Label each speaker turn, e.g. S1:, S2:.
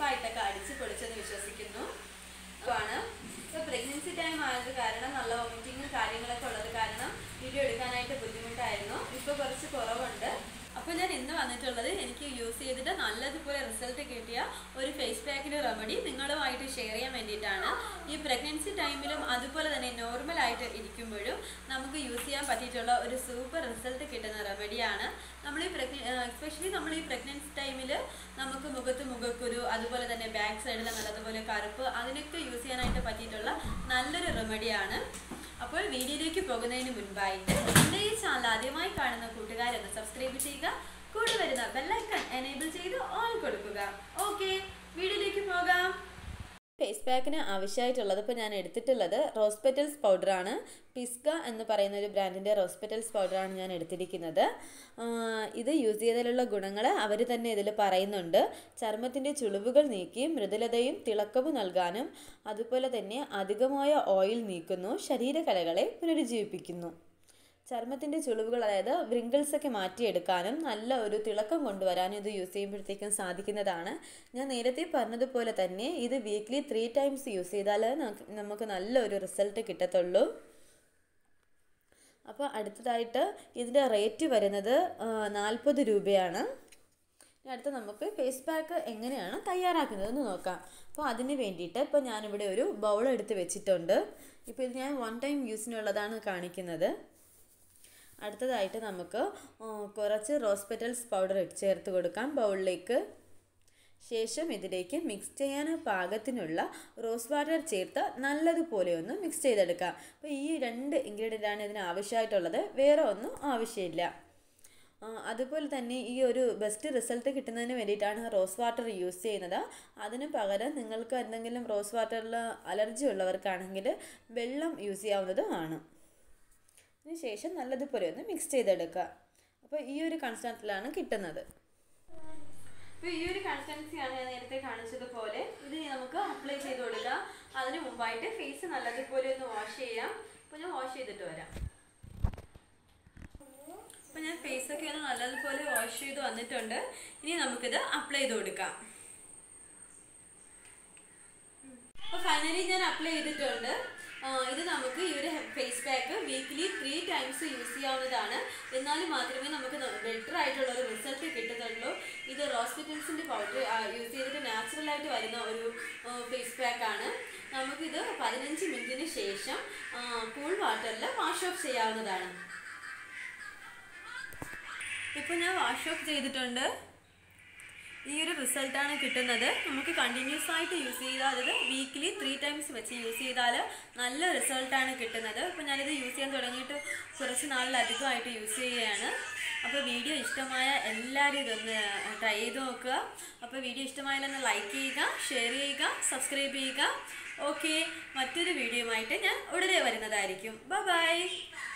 S1: ആയിട്ടൊക്കെ അടിച്ച് പൊളിച്ചെന്ന് വിശ്വസിക്കുന്നു ആണ് ഇപ്പോൾ പ്രഗ്നൻസി ടൈം ആയത് കാരണം നല്ല വോമിറ്റിങ്ങും കാര്യങ്ങളൊക്കെ ഉള്ളത് കാരണം വീഡിയോ എടുക്കാനായിട്ട് ബുദ്ധിമുട്ടായിരുന്നു ഇപ്പോൾ കുറച്ച് കുറവുണ്ട് അപ്പോൾ ഞാൻ ഇന്ന് വന്നിട്ടുള്ളത് എനിക്ക് യൂസ് ചെയ്തിട്ട് നല്ലതുപോലെ റിസൾട്ട് കിട്ടിയ ഒരു ഫേസ് പാക്കിൻ്റെ റെമഡി നിങ്ങളുമായിട്ട് ഷെയർ ചെയ്യാൻ വേണ്ടിയിട്ടാണ് ഈ പ്രഗ്നൻസി ടൈമിലും അതുപോലെ തന്നെ നോർമൽ ആയിട്ട് ഇരിക്കുമ്പോഴും നമുക്ക് യൂസ് ചെയ്യാൻ പറ്റിയിട്ടുള്ള ഒരു സൂപ്പർ റിസൾട്ട് കിട്ടുന്ന റെമഡിയാണ് നമ്മൾ ഈ പ്രഗ്ന എസ്പെഷ്യലി നമ്മൾ ഈ പ്രഗ്നൻസി ടൈമിൽ നമുക്ക് മുഖത്ത് മുഖക്കുരു അതുപോലെ തന്നെ ബാക്ക് സൈഡിൽ നല്ലതുപോലെ കറുപ്പ് അതിനൊക്കെ യൂസ് ചെയ്യാനായിട്ട് പറ്റിയിട്ടുള്ള നല്ലൊരു റെമഡിയാണ് അപ്പോൾ വീഡിയോയിലേക്ക് പോകുന്നതിന് മുൻപായിട്ട് എൻ്റെ ഈ ചാനൽ ആദ്യമായി കാണുന്ന കൂട്ടുകാരൊന്ന് സബ്സ്ക്രൈബ് ചെയ്യുക കൂടെ വരുന്ന ബെല്ലൈക്കൺ എനേബിൾ ചെയ്ത് ഓൺ കൊടുക്കുക ഓക്കെ വീഡിയോയിലേക്ക് പോകാം ഫേസ് പാക്കിന് ആവശ്യമായിട്ടുള്ളത് ഇപ്പോൾ ഞാൻ എടുത്തിട്ടുള്ളത് റോസ് പെറ്റൽസ് പൗഡറാണ് പിസ്ക എന്ന് പറയുന്ന ഒരു ബ്രാൻഡിൻ്റെ റോസ് പെറ്റൽസ് പൗഡറാണ് ഞാൻ എടുത്തിരിക്കുന്നത് ആ, ഇത് യൂസ് ചെയ്തതിലുള്ള ഗുണങ്ങൾ അവർ തന്നെ ഇതിൽ പറയുന്നുണ്ട് ചർമ്മത്തിൻ്റെ ചുളിവുകൾ നീക്കി മൃദുലതയും തിളക്കവും നൽകാനും അതുപോലെ തന്നെ അധികമായ ഓയിൽ നീക്കുന്നു ശരീരകലകളെ പുനരുജ്ജീവിപ്പിക്കുന്നു ചർമ്മത്തിൻ്റെ ചുളിവുകൾ അതായത് wrinkles ഒക്കെ മാറ്റിയെടുക്കാനും നല്ല ഒരു തിളക്കം കൊണ്ടുവരാനും ഇത് യൂസ് ചെയ്യുമ്പോഴത്തേക്കും സാധിക്കുന്നതാണ് ഞാൻ നേരത്തെ പറഞ്ഞതുപോലെ തന്നെ ഇത് വീക്ക്ലി ത്രീ ടൈംസ് യൂസ് ചെയ്താൽ നമുക്ക് നമുക്ക് നല്ലൊരു റിസൾട്ട് കിട്ടത്തുള്ളൂ അപ്പോൾ അടുത്തതായിട്ട് ഇതിൻ്റെ റേറ്റ് വരുന്നത് നാൽപ്പത് രൂപയാണ് ഇനി അടുത്ത നമുക്ക് ഫേസ് പാക്ക് എങ്ങനെയാണ് തയ്യാറാക്കുന്നതെന്ന് നോക്കാം അപ്പോൾ അതിന് വേണ്ടിയിട്ട് ഇപ്പോൾ ഞാനിവിടെ ഒരു ബൗൾ എടുത്ത് വെച്ചിട്ടുണ്ട് ഇപ്പോൾ ഇത് ഞാൻ വൺ ടൈം യൂസിനുള്ളതാണ് കാണിക്കുന്നത് അടുത്തതായിട്ട് നമുക്ക് ആ, കുറച്ച് റോസ് പെറ്റൽസ് പൗഡർ ചേർത്ത് കൊടുക്കാം ബൗളിലേക്ക് ശേഷം ഇതിലേക്ക് മിക്സ് ചെയ്യാൻ പാകത്തിനുള്ള റോസ് വാട്ടർ ചേർത്ത് നല്ലതുപോലെ ഒന്ന് മിക്സ് ചെയ്തെടുക്കാം അപ്പോൾ ഈ രണ്ട് ഇൻഗ്രീഡിയൻ്റ് ആണ് ഇതിന് ആവശ്യമായിട്ടുള്ളത് വേറെ ഒന്നും ആവശ്യമില്ല ആ, അതുപോലെ തന്നെ ഈ ഒരു ബെസ്റ്റ് റിസൾട്ട് കിട്ടുന്നതിന് വേണ്ടിയിട്ടാണ് റോസ് വാട്ടർ യൂസ് ചെയ്യുന്നത് അതിന് പകരം നിങ്ങൾക്ക് എന്തെങ്കിലും റോസ് വാട്ടറിൽ അലർജി ഉള്ളവർക്കാണെങ്കിൽ വെള്ളം യൂസ് ചെയ്യാവുന്നതുമാണ് അതിന് ശേഷം നല്ലതുപോലെ ഒന്ന് മിക്സ് ചെയ്തെടുക്കുക അപ്പോൾ ഈ ഒരു കൺസിസ്റ്റൻസിലാണ് കിട്ടുന്നത് അപ്പോൾ ഈ ഒരു കൺസിസ്റ്റൻസിയാണ് ഞാൻ നേരത്തെ കാണിച്ചതുപോലെ ഇത് ഇനി നമുക്ക് അപ്ലൈ ചെയ്ത് കൊടുക്കാം അതിന് മുമ്പായിട്ട് ഫേസ് നല്ലതുപോലെ ഒന്ന് വാഷ് ചെയ്യാം അപ്പോൾ ഞാൻ വാഷ് ചെയ്തിട്ട് വരാം അപ്പോൾ ഞാൻ ഫേസൊക്കെ ഒന്ന് നല്ലതുപോലെ വാഷ് ചെയ്ത് വന്നിട്ടുണ്ട് ഇനി നമുക്കിത് അപ്ലൈ ചെയ്ത് കൊടുക്കാം അപ്പോൾ ഫൈനലി ഞാൻ അപ്ലൈ ചെയ്തിട്ടുണ്ട് ആ, ഇത് നമുക്ക് ഈ ഒരു face pack weekly three times use ചെയ്യാവുന്നതാണ് എന്നാൽ മാത്രമേ നമുക്ക് ബെറ്റർ ആയിട്ടുള്ള ഒരു റിസൾട്ട് കിട്ടുന്നുള്ളൂ ഇത് ഹോസ്പിറ്റൽസിൻ്റെ പൗഡർ യൂസ് ചെയ്തിട്ട് നാച്ചുറൽ ആയിട്ട് വരുന്ന ഒരു ഫേസ് പാക്ക് ആണ് നമുക്കിത് പതിനഞ്ച് മിനിറ്റിന് ശേഷം കൂൾ വാട്ടറിൽ വാഷ് ഓഫ് ചെയ്യാവുന്നതാണ് ഇപ്പോൾ ഞാൻ വാഷ് ഓഫ് ചെയ്തിട്ടുണ്ട് ഈ ഒരു റിസൾട്ടാണ് കിട്ടുന്നത് നമുക്ക് കണ്ടിന്യൂസ് ആയിട്ട് യൂസ് ചെയ്താൽ അത് വീക്ക്ലി ത്രീ ടൈംസ് വെച്ച് യൂസ് ചെയ്താൽ നല്ല റിസൾട്ടാണ് കിട്ടുന്നത് അപ്പോൾ ഞാനിത് യൂസ് ചെയ്യാൻ തുടങ്ങിയിട്ട് കുറച്ച് നാളിലധികമായിട്ട് യൂസ് ചെയ്യുകയാണ് അപ്പോൾ വീഡിയോ ഇഷ്ടമായ എല്ലാവരും ഇതൊന്ന് ട്രൈ ചെയ്ത് നോക്കുക അപ്പോൾ വീഡിയോ ഇഷ്ടമായാലൊന്ന് ലൈക്ക് ചെയ്യുക ഷെയർ ചെയ്യുക സബ്സ്ക്രൈബ് ചെയ്യുക ഓക്കെ മറ്റൊരു വീഡിയോയുമായിട്ട് ഞാൻ ഉടനെ വരുന്നതായിരിക്കും ബൈ ബൈ